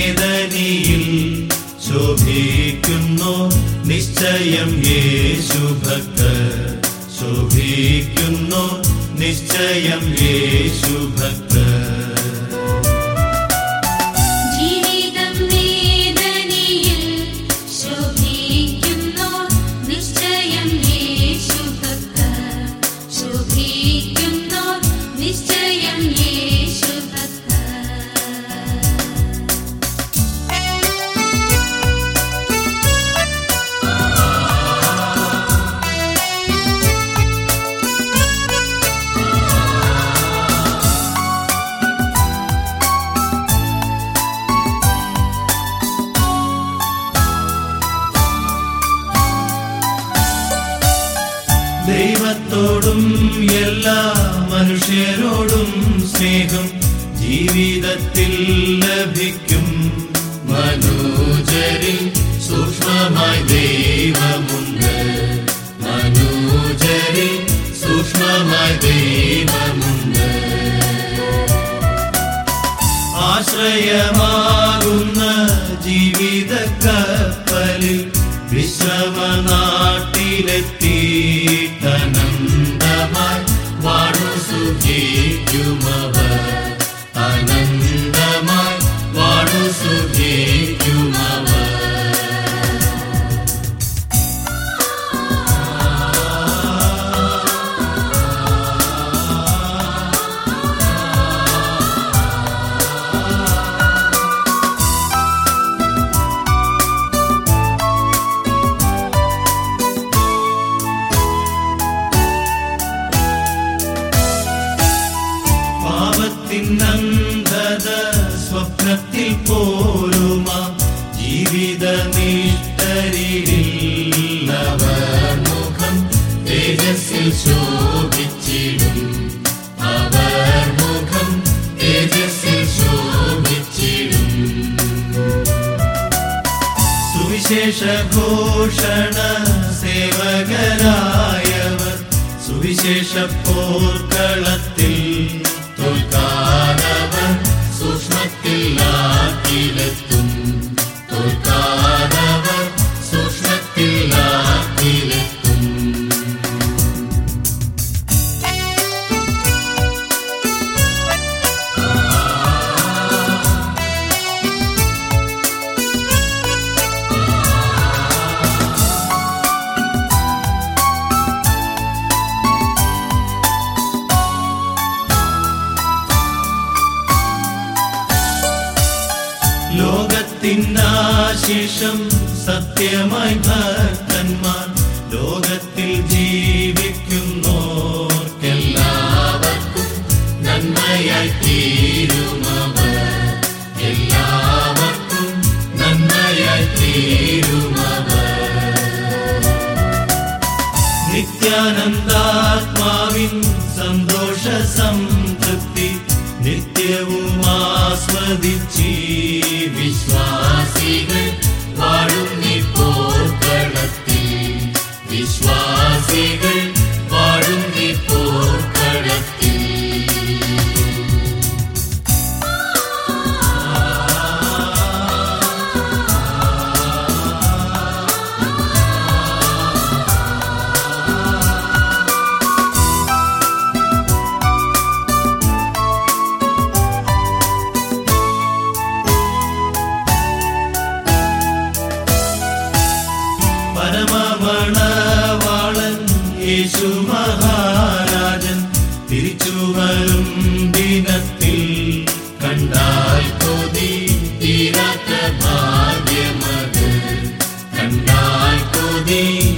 വേദനയിൽ ശോഭിക്കുന്നു നിശ്ചയം യേശു ഭക്തർ ശോഭിക്കുന്നു നിശ്ചയം യേശു ഭക്തർ ജീവിതം വേദനയിൽ ശോഭിക്കുന്നു നിശ്ചയം യേശു ഭക്തർ ശോഭിക്കുന്നു നിശ്ചയം യേശു ഭക്തർ ദൈവത്തോടും എല്ലാ മനുഷ്യരോടും സ്നേഹം ജീവിതത്തിൽ ലഭിക്കും മനോജരിൽ സൂക്ഷ്മമായി ദൈവമുണ്ട് മനോജരിൽ സൂക്ഷ്മമായി ദൈവമുണ്ട് ആശ്രയമാകുന്ന ജീവിത കപ്പലിൽ വിശ്രമനാട്ടിലെത്തിയിട്ടനന്തമായി വാണു സുഖിക്കുമവർ അനന്തമായി വാണു സുഖിക്കുമവർ പാപത്തിൻ അന്ധത സ്വപ്നത്തിൽ പോരുമാ ജീവിത നിഷ്ഠരില്ലവർ മുഖം തേജസ്സിൽ ശോഭിച്ചിടും അവർ മുഖം തേജസ്സിൽ ശോഭിച്ചിടും സുവിശേഷ ഘോഷണ സേവകരായവർ സുവിശേഷ പോർക്കളത്തിൽ തോൽക്കാതവർ സൂക്ഷ്മത്തിൽ ആക്കിലെത്തും തോൽക്കാതവർ സൂക്ഷ്മത്തിൽ ആക്കിലെത്തും ലോകത്തിനാശിഷം സത്യമായി ഭക്തന്മാർ ലോകത്തിൽ ജീവിക്കുന്നോർക്കെല്ലാവർക്കും നന്മയായി തീരുമവർ എല്ലാവർക്കും നന്മയായി തീരുമവർ നിത്യാനന്ദാത്മാവിൻ സന്തോഷ സംതൃപ്തി നിത്യവും ആസ്വദിച്ചീ വിശ്വാസികൾ വാഴും നീ പോർക്കളത്തിൽ വിശ്വാസികൾ വാഴും നീ പോർക്കളത്തിൽ പരമമണവാളൻ യേശു മഹാരാജൻ തിരിച്ചു വരും ദിനത്തിൽ കണ്ടാൽ കൊതി തീരാത്ത ഭാഗ്യമത് കണ്ടാൽ കൊതി